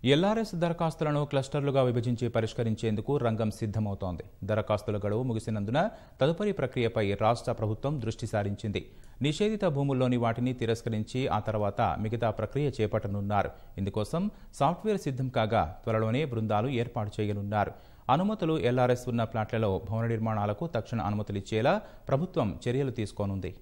LRS దరఖాస్తులను క్లస్టర్లుగా విభజించి పరిష్కరించేందుకు రంగం సిద్ధమవుతోంది దరఖాస్తుల గడువు ముగిసినందున తదుపరి ప్రక్రియపై రాష్ట్ర ప్రభుత్వం దృష్టి సారించింది నిషేధిత భూముల్లోని వాటిని తిరస్కరించి ఆ తర్వాత మిగతా ప్రక్రియ చేపట్టనున్నారు ఇందుకోసం సాఫ్ట్వేర్ సిద్ధం కాగా త్వరలోనే బృందాలు ఏర్పాటు చేయనున్నారు అనుమతులు ఎల్ఆర్ఎస్ ఉన్న ప్లాట్లలో భవన నిర్మాణాలకు తక్షణ అనుమతులిచ్చేలా ప్రభుత్వం చర్యలు తీసుకోనుంది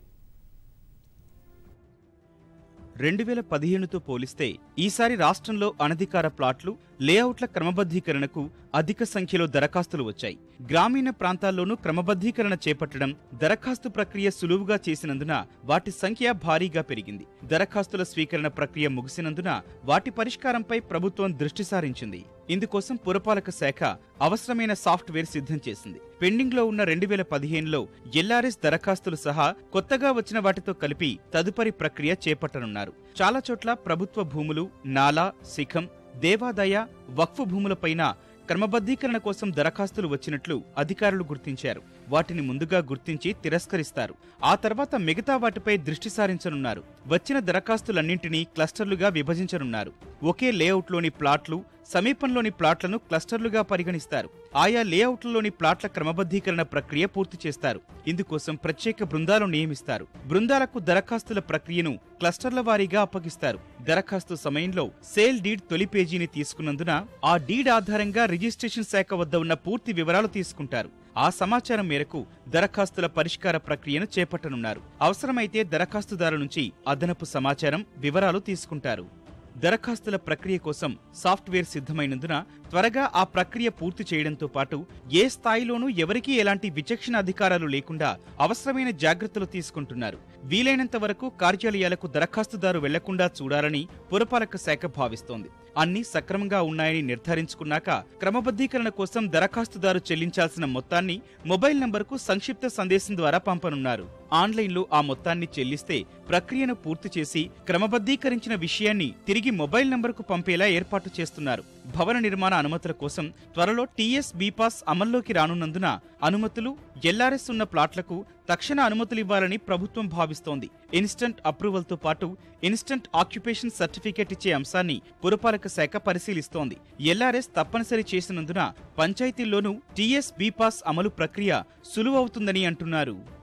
రెండు వేల పదిహేనుతో పోలిస్తే ఈసారి రాష్ట్రంలో అనధికార ప్లాట్లు లేఅవుట్ల క్రమబద్ధీకరణకు అధిక సంఖ్యలో దరఖాస్తులు వచ్చాయి గ్రామీణ ప్రాంతాల్లోనూ క్రమబద్ధీకరణ చేపట్టడం దరఖాస్తు ప్రక్రియ సులువుగా చేసినందున వాటి సంఖ్య భారీగా పెరిగింది దరఖాస్తుల స్వీకరణ ప్రక్రియ ముగిసినందున వాటి పరిష్కారంపై ప్రభుత్వం దృష్టి సారించింది ఇందుకోసం పురపాలక శాఖ అవసరమైన సాఫ్ట్వేర్ సిద్ధం చేసింది పెండింగ్ లో ఉన్న రెండు వేల పదిహేనులో ఎల్ఆర్ఎస్ దరఖాస్తులు సహా కొత్తగా వచ్చిన వాటితో కలిపి తదుపరి ప్రక్రియ చేపట్టనున్నారు చాలా చోట్ల ప్రభుత్వ భూములు నాలా శిఖం దేవాదాయ వక్ఫ్ భూములపైన క్రమబద్ధీకరణ కోసం దరఖాస్తులు వచ్చినట్లు అధికారులు గుర్తించారు వాటిని ముందుగా గుర్తించి తిరస్కరిస్తారు ఆ తర్వాత మిగతా వాటిపై దృష్టి సారించనున్నారు వచ్చిన దరఖాస్తులన్నింటినీ క్లస్టర్లుగా విభజించనున్నారు ఒకే లేఅవుట్లోని ప్లాట్లు సమీపంలోని ప్లాట్లను క్లస్టర్లుగా పరిగణిస్తారు ఆయా లేఅవుట్లలోని ప్లాట్ల క్రమబద్ధీకరణ ప్రక్రియ పూర్తి చేస్తారు ఇందుకోసం ప్రత్యేక బృందాలు నియమిస్తారు బృందాలకు దరఖాస్తుల ప్రక్రియను క్లస్టర్ల వారీగా అప్పగిస్తారు దరఖాస్తు సమయంలో సేల్ డీడ్ తొలి పేజీని తీసుకున్నందున ఆ డీడ్ ఆధారంగా రిజిస్ట్రేషన్ శాఖ వద్ద ఉన్న పూర్తి వివరాలు తీసుకుంటారు ఆ సమాచారం మేరకు దరఖాస్తుల పరిష్కార ప్రక్రియను చేపట్టనున్నారు అవసరమైతే దరఖాస్తుదారు నుంచి అదనపు సమాచారం వివరాలు తీసుకుంటారు దరఖాస్తుల ప్రక్రియ కోసం సాఫ్ట్వేర్ సిద్ధమైనందున త్వరగా ఆ ప్రక్రియ పూర్తి చేయడంతో పాటు ఏ స్థాయిలోనూ ఎవరికీ ఎలాంటి విచక్షణ అధికారాలు లేకుండా అవసరమైన జాగ్రత్తలు తీసుకుంటున్నారు వీలైనంత వరకు కార్యాలయాలకు దరఖాస్తుదారు వెళ్లకుండా చూడాలని పురపాలక శాఖ భావిస్తోంది అన్ని సక్రమంగా ఉన్నాయని నిర్ధారించుకున్నాక క్రమబద్ధీకరణ కోసం దరఖాస్తుదారు చెల్లించాల్సిన మొత్తాన్ని మొబైల్ నంబర్కు సంక్షిప్త సందేశం ద్వారా పంపనున్నారు ఆన్లైన్లో ఆ మొత్తాన్ని చెల్లిస్తే ప్రక్రియను పూర్తి చేసి క్రమబద్ధీకరించిన విషయాన్ని తిరిగి మొబైల్ నంబర్కు పంపేలా ఏర్పాటు చేస్తున్నారు భవన నిర్మాణ అనుమతుల కోసం త్వరలో టీఎస్ బీపాస్ అమల్లోకి రానున్నందున అనుమతులు ఎల్ఆర్ఎస్ ఉన్న ప్లాట్లకు తక్షణ అనుమతులు ఇవ్వాలని ప్రభుత్వం భావిస్తోంది ఇన్స్టంట్ అప్రూవల్తో పాటు ఇన్స్టంట్ ఆక్యుపేషన్ సర్టిఫికేట్ ఇచ్చే అంశాన్ని పురపాలక శాఖ పరిశీలిస్తోంది ఎల్ఆర్ఎస్ తప్పనిసరి చేసినందున పంచాయతీల్లోనూ టీఎస్ బీపాస్ అమలు ప్రక్రియ సులువవుతుందని అంటున్నారు